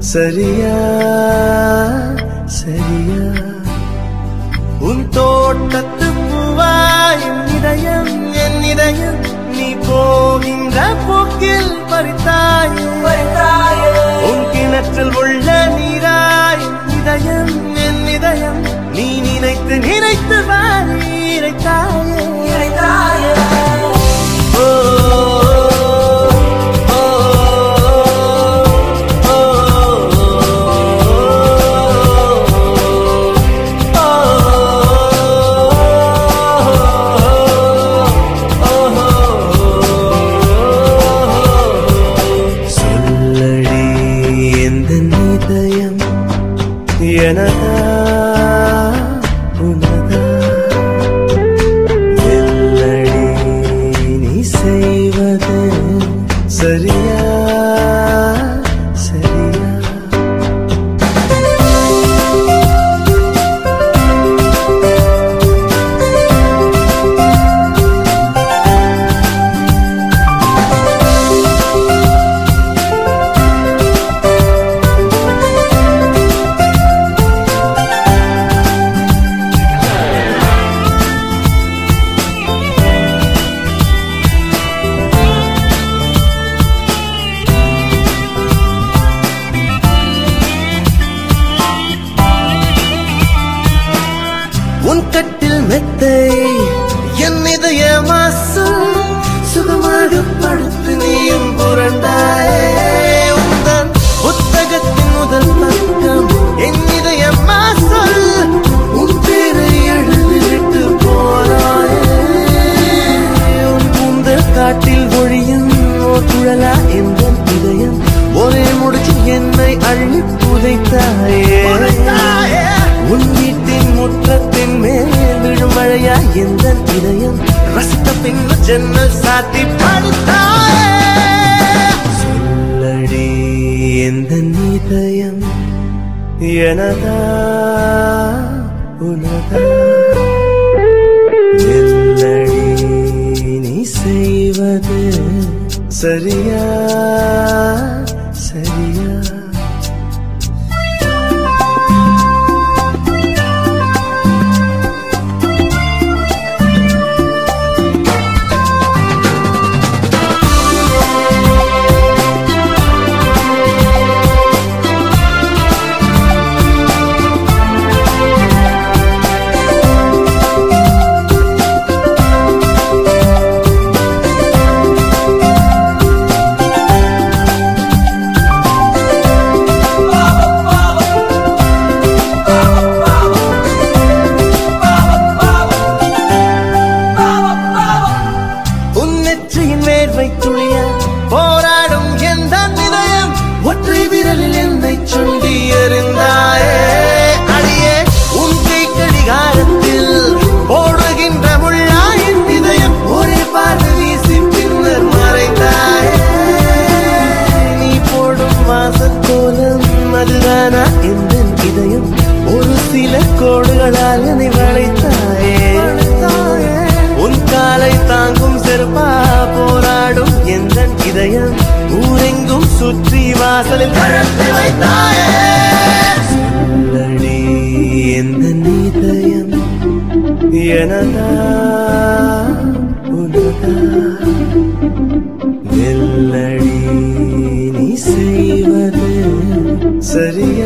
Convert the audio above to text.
சரியா சரியா உன் தோட்டத்து பூவாய் என் இதயம் என் இதயம் நீ போகின்ற போக்கில் பறித்தாயே உன் கிணற்றில் உள்ள நீராய் என் இதயம் என் இதயம் நீ நினைத்து நினைத்து வாரி இறைத்தாயே இறைத்தாயே ஓ ஓ, ஓ, சொல்லடி எந்த நிதயம் எனதா உனதா எல்லடி நீ செய்வது சரியா சரியா உன் கட்டில் மெத்தை என் இதய மாசம் சுகமாக படுத்து நீயும் புரண்டாயே உந்தன் புத்தகத்தின் முதல் பக்கம் என் இதய மாசல் உன் பேரை எழுதிவிட்டு போனாயே உன் கூந்தல் காட்டில் ஒழியும் ஓர் குழலா எந்த இதயம் ஒரே முடிச்சு என்னை அள்ளி புதைத்தாயே உன் வீட்டின் முற்றத்தின் மேல் விழும் மழையா எந்த இதயம் ரசித்த பின்னு ஜன்னல் சாத்தி படுத்தாயே சொல்லடி எந்த இதயம் எனதா உனதா எல்லடி நீ செய்வது சரியா சரியா உன் நெற்றியின் வேர்வை துளிய போராடும் எந்த நிதயம் ஒற்றை விரலில் என்னை சுண்டி எறிந்தாயே அடியே உன் கை கடிகாரத்தில் போடுகின்ற முள்ளாயின் இதயம் ஒரே பார்வை வீசி பின்னர் மறைந்தாயே நீ போடும் வாசக்கோலம் அதுதானா எந்த இதயம் ஒரு சில கோடுகளால் என்னை வளைத்தாயே உன் காலை தாங்கும் செருப்பா போராடும் எந்த இதயம் ஊரெங்கும் சுற்றி வாசலில் கழற்றி வைத்தாயே சொல்லடி எந்த இதயம் எனதா உனதா வெல்லடி நீ செய்வது சரியா